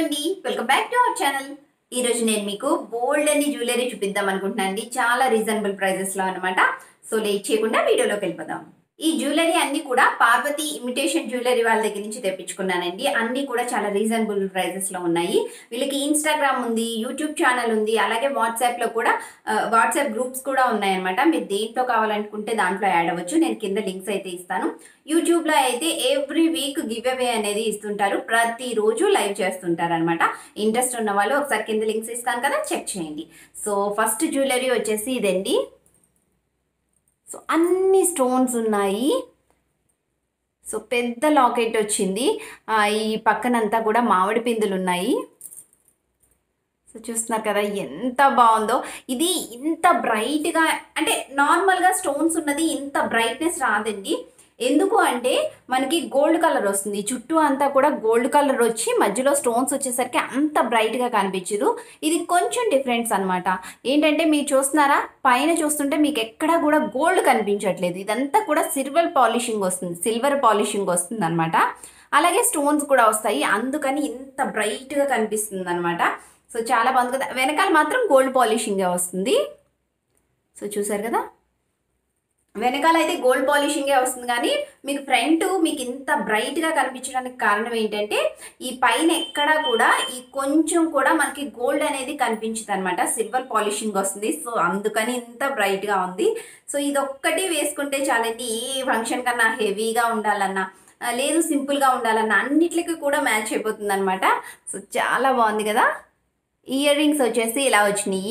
అండి welcome back to our channel ఈ రోజు నేను మీకు బోల్డ్ అని జ్యువెలరీ చూపిద్దాం అనుకుంటున్నాను అండి చాలా రీజనబుల్ ప్రైజెస్ లో అనమాట సో లేట్ చేయకుండా వీడియోలోకి వెళ్ళిపోదాం ఈ జ్యువెలరీ అన్ని కూడా పార్వతి ఇమిటేషన్ జ్యువెలరీ వాళ్ళ దగ్గర నుంచి తెప్పించుకున్నానండి అన్ని కూడా చాలా రీజనబుల్ ప్రైజెస్ లో ఉన్నాయి వీళ్ళకి ఇన్స్టాగ్రామ్ ఉంది యూట్యూబ్ ఛానల్ ఉంది అలాగే వాట్సాప్ లో కూడా వాట్సాప్ గ్రూప్స్ కూడా ఉన్నాయన్నమాట మీరు దేంట్లో కావాలనుకుంటే దాంట్లో యాడ్ అవ్వచ్చు నేను కింద లింక్స్ అయితే ఇస్తాను యూట్యూబ్లో అయితే ఎవ్రీ వీక్ గివ్ అవే అనేది ఇస్తుంటారు ప్రతిరోజు లైవ్ చేస్తుంటారు అనమాట ఇంట్రెస్ట్ ఉన్న వాళ్ళు ఒకసారి కింద లింక్స్ ఇస్తాను కదా చెక్ చేయండి సో ఫస్ట్ జ్యువెలరీ వచ్చేసి ఇదండి సో అన్ని స్టోన్స్ ఉన్నాయి సో పెద్ద లాకెట్ వచ్చింది ఆ, ఈ పక్కనంతా కూడా మామిడి పిందులు ఉన్నాయి సో చూస్తున్నారు కదా ఎంత బాగుందో ఇది ఇంత బ్రైట్గా అంటే నార్మల్గా స్టోన్స్ ఉన్నది ఇంత బ్రైట్నెస్ రాదండి ఎందుకు అంటే మనకి గోల్డ్ కలర్ వస్తుంది చుట్టూ అంతా కూడా గోల్డ్ కలర్ వచ్చి మధ్యలో స్టోన్స్ వచ్చేసరికి అంత బ్రైట్గా కనిపించదు ఇది కొంచెం డిఫరెన్స్ అనమాట ఏంటంటే మీరు చూస్తున్నారా పైన చూస్తుంటే మీకు ఎక్కడా కూడా గోల్డ్ కనిపించట్లేదు ఇదంతా కూడా సిల్వర్ పాలిషింగ్ వస్తుంది సిల్వర్ పాలిషింగ్ వస్తుంది అనమాట అలాగే స్టోన్స్ కూడా వస్తాయి అందుకని ఇంత బ్రైట్గా కనిపిస్తుంది అనమాట సో చాలా బాగుంది కదా వెనకాల మాత్రం గోల్డ్ పాలిషింగే వస్తుంది సో చూసారు కదా వెనకాల అయితే గోల్డ్ పాలిషింగే వస్తుంది కానీ మీకు ఫ్రంట్ మీకు ఇంత బ్రైట్గా కనిపించడానికి కారణం ఏంటంటే ఈ పైన ఎక్కడా కూడా ఈ కొంచెం కూడా మనకి గోల్డ్ అనేది కనిపించదు అనమాట సిల్వర్ పాలిషింగ్ వస్తుంది సో అందుకని ఇంత బ్రైట్గా ఉంది సో ఇది ఒక్కటి వేసుకుంటే చాలండి ఏ ఫంక్షన్ కన్నా హెవీగా ఉండాలన్నా ఆ, లేదు సింపుల్గా ఉండాలన్నా అన్నిటికీ కూడా మ్యాచ్ అయిపోతుంది అనమాట సో చాలా బాగుంది కదా ఇయర్ రింగ్స్ వచ్చేసి ఇలా వచ్చినాయి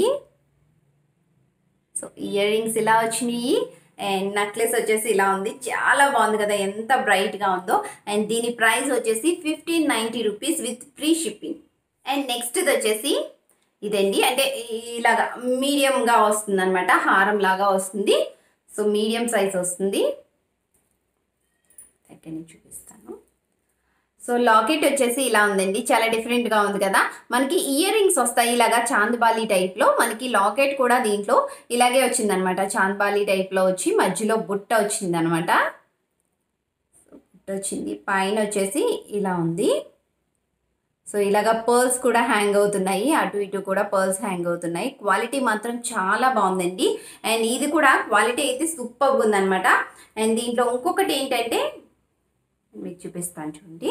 సో ఇయర్ రింగ్స్ ఇలా వచ్చినాయి అండ్ నెక్లెస్ వచ్చేసి ఇలా ఉంది చాలా బాగుంది కదా ఎంత బ్రైట్గా ఉందో అండ్ దీని ప్రైస్ వచ్చేసి fifteen ninety rupees with free shipping and next వచ్చేసి ఇదండి అంటే ఇలాగా మీడియంగా వస్తుంది అనమాట హారం లాగా వస్తుంది సో మీడియం సైజ్ వస్తుంది దగ్గర నుంచి చూపిస్తాను సో లాకెట్ వచ్చేసి ఇలా ఉందండి చాలా డిఫరెంట్గా ఉంది కదా మనకి ఇయర్ రింగ్స్ వస్తాయి ఇలాగా చాందబాలి టైప్లో మనకి లాకెట్ కూడా దీంట్లో ఇలాగే వచ్చిందనమాట చాందబాలి టైప్లో వచ్చి మధ్యలో బుట్ట వచ్చిందనమాట సో బుట్ట వచ్చింది పైన వచ్చేసి ఇలా ఉంది సో ఇలాగా పర్ల్స్ కూడా హ్యాంగ్ అవుతున్నాయి అటు ఇటు కూడా పర్ల్స్ హ్యాంగ్ అవుతున్నాయి క్వాలిటీ మాత్రం చాలా బాగుందండి అండ్ ఇది కూడా క్వాలిటీ అయితే సూపర్గా ఉందన్నమాట అండ్ దీంట్లో ఇంకొకటి ఏంటంటే మీకు చూపిస్తాను చూడండి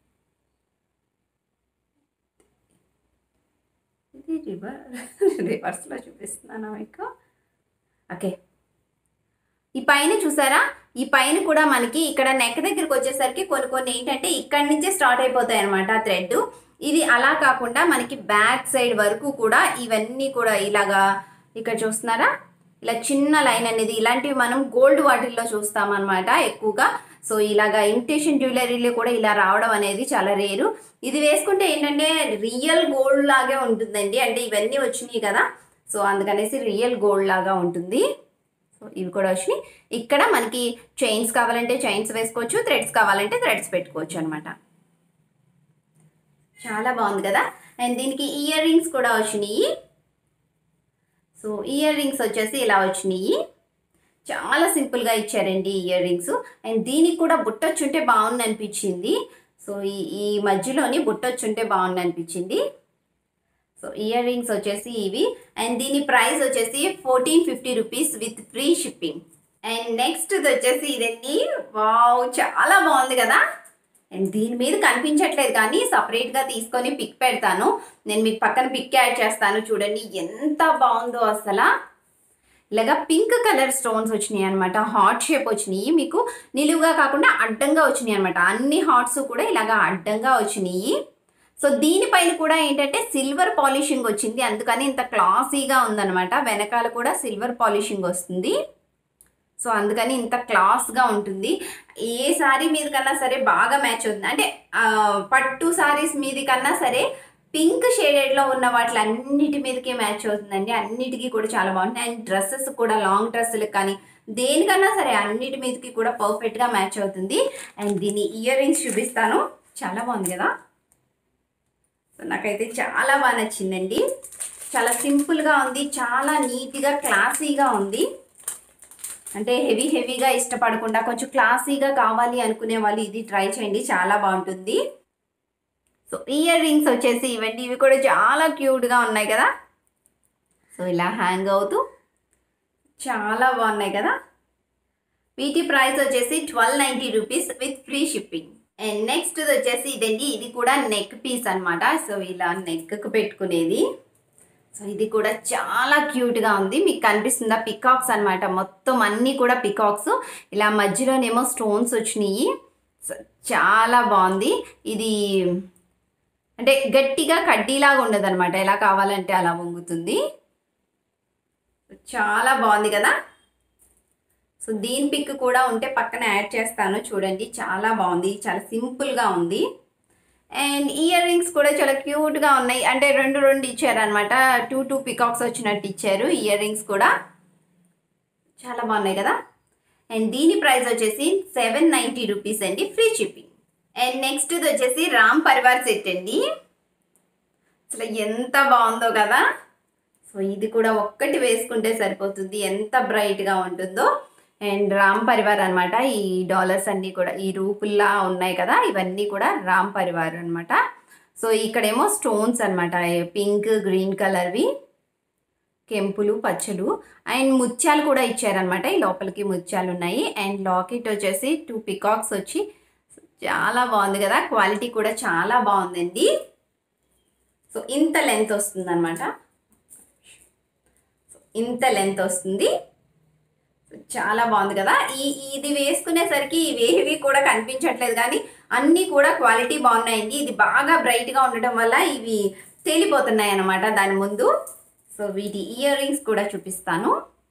ఇది రివర్ రివర్స్లో చూపిస్తున్నాను మీకు ఓకే ఈ పైన చూసారా ఈ పైన కూడా మనకి ఇక్కడ నెక్ దగ్గరికి వచ్చేసరికి కొన్ని కొన్ని ఏంటంటే ఇక్కడి నుంచే స్టార్ట్ అయిపోతాయి అనమాట థ్రెడ్ ఇది అలా కాకుండా మనకి బ్యాక్ సైడ్ వరకు కూడా ఇవన్నీ కూడా ఇలాగా ఇక్కడ చూస్తున్నారా ఇలా చిన్న లైన్ అనేది ఇలాంటివి మనం గోల్డ్ వాటిల్లో చూస్తామన్నమాట ఎక్కువగా సో ఇలాగా ఇమిటేషన్ జ్యువెలరీలో కూడా ఇలా రావడం అనేది చాలా రేరు ఇది వేసుకుంటే ఏంటంటే రియల్ గోల్డ్ లాగే ఉంటుందండి అంటే ఇవన్నీ వచ్చినాయి కదా సో అందుకనేసి రియల్ గోల్డ్ లాగా ఉంటుంది సో ఇవి కూడా వచ్చినాయి ఇక్కడ మనకి చైన్స్ కావాలంటే చైన్స్ వేసుకోవచ్చు థ్రెడ్స్ కావాలంటే థ్రెడ్స్ పెట్టుకోవచ్చు అనమాట చాలా బాగుంది కదా అండ్ దీనికి ఇయర్ రింగ్స్ కూడా వచ్చినాయి సో ఇయర్ రింగ్స్ వచ్చేసి ఇలా వచ్చినాయి చాలా సింపుల్గా ఇచ్చారండి ఇయర్ రింగ్స్ అండ్ దీనికి కూడా బుట్టొచ్చుంటే బాగుంది అనిపించింది సో ఈ ఈ మధ్యలోని బుట్టొచ్చుంటే బాగుంది అనిపించింది సో ఇయర్ రింగ్స్ వచ్చేసి ఇవి అండ్ దీని ప్రైస్ వచ్చేసి fourteen fifty rupees with free shipping and next వచ్చేసి ఇదండి వావ్ చాలా బాగుంది కదా అండ్ దీని మీద కనిపించట్లేదు కానీ సపరేట్గా తీసుకొని పిక్ పెడతాను నేను మీకు పక్కన పిక్ యాడ్ చేస్తాను చూడండి ఎంత బాగుందో అసలు ఇలాగా పింక్ కలర్ స్టోన్స్ వచ్చినాయి అనమాట హార్ట్ షేప్ వచ్చినాయి మీకు నిలువుగా కాకుండా అడ్డంగా వచ్చినాయి అనమాట అన్ని హార్ట్స్ కూడా ఇలాగా అడ్డంగా వచ్చినాయి సో దీనిపైన కూడా ఏంటంటే సిల్వర్ పాలిషింగ్ వచ్చింది అందుకని ఇంత క్లాసీగా ఉందన్నమాట వెనకాల కూడా సిల్వర్ పాలిషింగ్ వస్తుంది సో అందుకని ఇంత క్లాస్గా ఉంటుంది ఏ సారీ మీద కన్నా సరే బాగా మ్యాచ్ అవుతుంది అంటే ఆ, పట్టు సారీస్ మీది కన్నా సరే పింక్ షేడెడ్లో ఉన్న వాటి అన్నిటి మీదకి మ్యాచ్ అవుతుందండి అన్నిటికీ కూడా చాలా బాగుంటుంది అండ్ డ్రెస్సెస్ కూడా లాంగ్ డ్రెస్సులకు కానీ దేనికన్నా సరే అన్నిటి మీదకి కూడా పర్ఫెక్ట్గా మ్యాచ్ అవుతుంది అండ్ దీని ఇయర్ రింగ్స్ చూపిస్తాను చాలా బాగుంది కదా సో నాకైతే చాలా బాగా నచ్చిందండి చాలా సింపుల్గా ఉంది చాలా నీట్గా క్లాసీగా ఉంది అంటే హెవీ హెవీగా ఇష్టపడకుండా కొంచెం క్లాసీగా కావాలి అనుకునే వాళ్ళు ఇది ట్రై చేయండి చాలా బాగుంటుంది సో ఇయర్ రింగ్స్ వచ్చేసి ఇవన్నీ ఇవి కూడా చాలా క్యూట్గా ఉన్నాయి కదా సో ఇలా హ్యాంగ్ అవుతూ చాలా బాగున్నాయి కదా వీటి ప్రైస్ వచ్చేసి twelve ninety rupees with free shipping and next వచ్చేసి ఇదండి ఇది కూడా నెక్ పీస్ అనమాట సో ఇలా నెక్కు పెట్టుకునేది సో ఇది కూడా చాలా క్యూట్గా ఉంది మీకు కనిపిస్తుందా పికాక్స్ అనమాట మొత్తం అన్నీ కూడా పికాక్స్ ఇలా మధ్యలోనేమో స్టోన్స్ వచ్చినాయి సో చాలా బాగుంది ఇది అంటే గట్టిగా కడ్డీలాగా ఉండదు అనమాట ఎలా కావాలంటే అలా వంగుతుంది చాలా బాగుంది కదా సో దీని పిక్ కూడా ఉంటే పక్కన యాడ్ చేస్తాను చూడండి చాలా బాగుంది చాలా సింపుల్గా ఉంది అండ్ ఇయర్ రింగ్స్ కూడా చాలా క్యూట్గా ఉన్నాయి అంటే రెండు రెండు ఇచ్చారనమాట టూ టూ పికాక్స్ వచ్చినట్టు ఇచ్చారు ఇయర్ రింగ్స్ కూడా చాలా బాగున్నాయి కదా అండ్ దీని ప్రైస్ వచ్చేసి సెవెన్ నైంటీ రూపీస్ అండి ఫ్రీ షిప్పింగ్ అండ్ నెక్స్ట్ ఇది వచ్చేసి రామ్ పరివార్ సెట్ అండి అసలు ఎంత బాగుందో కదా సో ఇది కూడా ఒక్కటి వేసుకుంటే సరిపోతుంది ఎంత బ్రైట్గా ఉంటుందో అండ్ రామ్ పరివార్ అనమాట ఈ డాలర్స్ అన్నీ కూడా ఈ రూపుల్లా ఉన్నాయి కదా ఇవన్నీ కూడా రామ్ పరివార్ అనమాట సో ఇక్కడేమో స్టోన్స్ అనమాట పింక్ గ్రీన్ కలర్వి కెంపులు పచ్చలు అండ్ ముత్యాలు కూడా ఇచ్చారనమాట ఈ లోపలికి ముత్యాలు ఉన్నాయి అండ్ లాకెట్ వచ్చేసి టూ పికాక్స్ వచ్చి చాలా బాగుంది కదా క్వాలిటీ కూడా చాలా బాగుందండి సో ఇంత లెంత్ వస్తుంది అనమాట ఇంత లెంత్ వస్తుంది చాలా బాగుంది కదా ఈ ఇది వేసుకునేసరికి ఇవేవి కూడా కనిపించట్లేదు కానీ అన్నీ కూడా క్వాలిటీ బాగున్నాయండి ఇది బాగా బ్రైట్గా ఉండటం వల్ల ఇవి తేలిపోతున్నాయి అన్నమాట దాని ముందు సో వీటి ఇయర్ రింగ్స్ కూడా చూపిస్తాను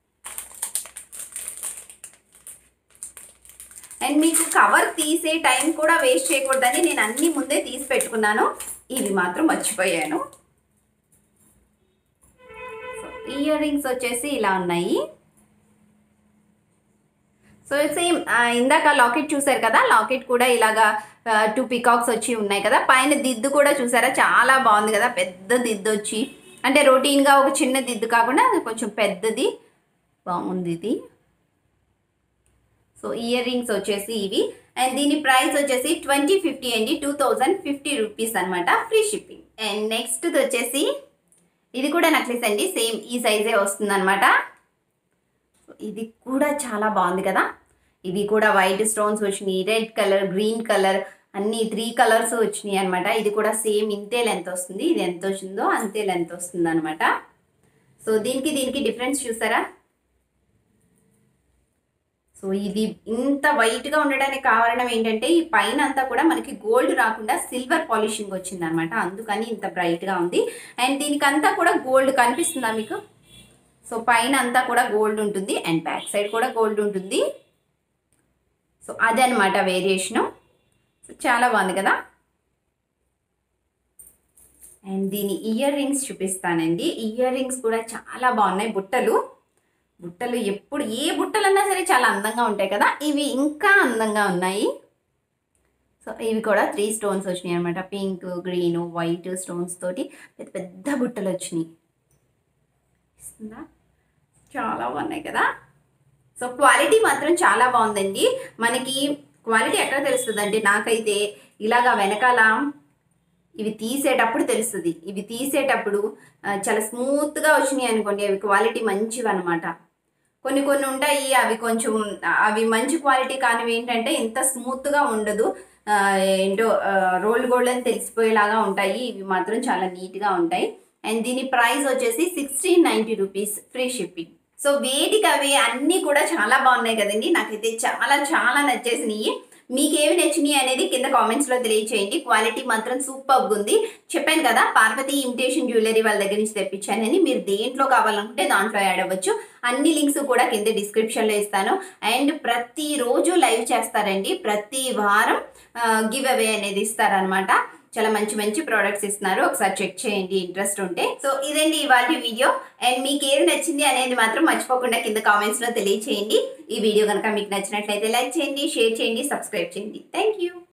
అండ్ మీకు కవర్ తీసే టైం కూడా వేస్ట్ చేయకూడదని నేను అన్ని ముందే తీసి పెట్టుకున్నాను ఇవి మాత్రం మర్చిపోయాను సో ఇయర్ రింగ్స్ వచ్చేసి ఇలా ఉన్నాయి సో సేమ్ ఇందాక లాకెట్ చూసారు కదా లాకెట్ కూడా ఇలాగా టూ పికాక్స్ వచ్చి ఉన్నాయి కదా పైన దిద్దు కూడా చూసారా చాలా బాగుంది కదా పెద్ద దిద్దు వచ్చి అంటే రొటీన్గా ఒక చిన్న దిద్దు కాకుండా కొంచెం పెద్దది బాగుంది ఇది సో ఇయర్ రింగ్స్ వచ్చేసి ఇవి అండ్ దీని ప్రైస్ వచ్చేసి ట్వంటీ ఫిఫ్టీ అండి టూ థౌజండ్ ఫిఫ్టీ రూపీస్ అనమాట ఫ్రీ షిప్పింగ్ అండ్ నెక్స్ట్ వచ్చేసి ఇది కూడా నక్లెస్ అండి సేమ్ ఈ సైజే వస్తుంది అనమాట ఇది కూడా చాలా బాగుంది కదా ఇవి కూడా వైట్ స్టోన్స్ వచ్చినాయి రెడ్ కలర్ గ్రీన్ కలర్ అన్ని త్రీ కలర్స్ వచ్చినాయి అనమాట ఇది కూడా సేమ్ ఇంతే లెంత్ వస్తుంది ఇది ఎంత వచ్చిందో అంతే లెంత్ వస్తుంది అనమాట సో దీనికి దీనికి డిఫరెన్స్ చూసారా సో ఇది ఇంత వైట్గా ఉండడానికి కారణం ఏంటంటే ఈ పైన అంతా కూడా మనకి గోల్డ్ రాకుండా సిల్వర్ పాలిషింగ్ వచ్చింది అనమాట అందుకని ఇంత బ్రైట్గా ఉంది అండ్ దీనికి అంతా కూడా గోల్డ్ కనిపిస్తుందా మీకు సో పైన అంతా కూడా గోల్డ్ ఉంటుంది అండ్ బ్యాక్ సైడ్ కూడా గోల్డ్ ఉంటుంది సో అదనమాట వేరియేషను సో చాలా బాగుంది కదా అండ్ దీని ఇయర్ రింగ్స్ చూపిస్తానండి ఇయర్ రింగ్స్ కూడా చాలా బాగున్నాయి బుట్టలు బుట్టలు ఎప్పుడు ఏ బుట్టలన్నా సరే చాలా అందంగా ఉంటాయి కదా ఇవి ఇంకా అందంగా ఉన్నాయి సో ఇవి కూడా త్రీ స్టోన్స్ వచ్చినాయి అనమాట పింక్ గ్రీన్ వైట్ స్టోన్స్ తోటి పెద్ద పెద్ద బుట్టలు వచ్చినాయి ఇస్తుందా చాలా బాగున్నాయి కదా సో క్వాలిటీ మాత్రం చాలా బాగుందండి మనకి క్వాలిటీ ఎక్కడ తెలుస్తుంది అంటే నాకైతే ఇలాగా వెనకాల ఇవి తీసేటప్పుడు తెలుస్తుంది ఇవి తీసేటప్పుడు ఆ, చాలా స్మూత్గా వచ్చినాయి అనుకోండి అవి క్వాలిటీ మంచివి అనమాట కొన్ని కొన్ని ఉంటాయి అవి కొంచెం అవి మంచి క్వాలిటీ కానివి ఏంటంటే ఇంత స్మూత్గా ఉండదు ఆ, ఏంటో రోల్డ్ గోల్డ్ అని తెలిసిపోయేలాగా ఉంటాయి ఇవి మాత్రం చాలా నీట్గా ఉంటాయి అండ్ దీని ప్రైస్ వచ్చేసి sixteen ninety rupees free shipping so వేటికి అవి అన్నీ కూడా చాలా బాగున్నాయి కదండి నాకైతే చాలా చాలా నచ్చేసినాయి మీకు ఏవి నచ్చినాయి అనేది కింద కామెంట్స్లో తెలియచేయండి క్వాలిటీ మాత్రం సూపర్గా ఉంది చెప్పాను కదా పార్వతి ఇమిటేషన్ జ్యువెలరీ వాళ్ళ దగ్గర నుంచి తెప్పించానని మీరు దేంట్లో కావాలనుకుంటే దాంట్లో యాడ్ అవ్వచ్చు అన్ని లింక్స్ కూడా కింద డిస్క్రిప్షన్లో ఇస్తాను అండ్ ప్రతిరోజు లైవ్ చేస్తారండి ప్రతి వారం గివ్ అవే అనేది ఇస్తారనమాట చాలా మంచి మంచి ప్రోడక్ట్స్ ఇస్తున్నారు ఒకసారి చెక్ చేయండి ఇంట్రెస్ట్ ఉంటే సో ఇదండి ఇవాళ వీడియో అండ్ మీకు ఏది నచ్చింది అనేది మాత్రం మర్చిపోకుండా కింద కామెంట్స్లో తెలియచేయండి ఈ వీడియో కనుక మీకు నచ్చినట్లయితే లైక్ చేయండి షేర్ చేయండి సబ్స్క్రైబ్ చేయండి థ్యాంక్ యూ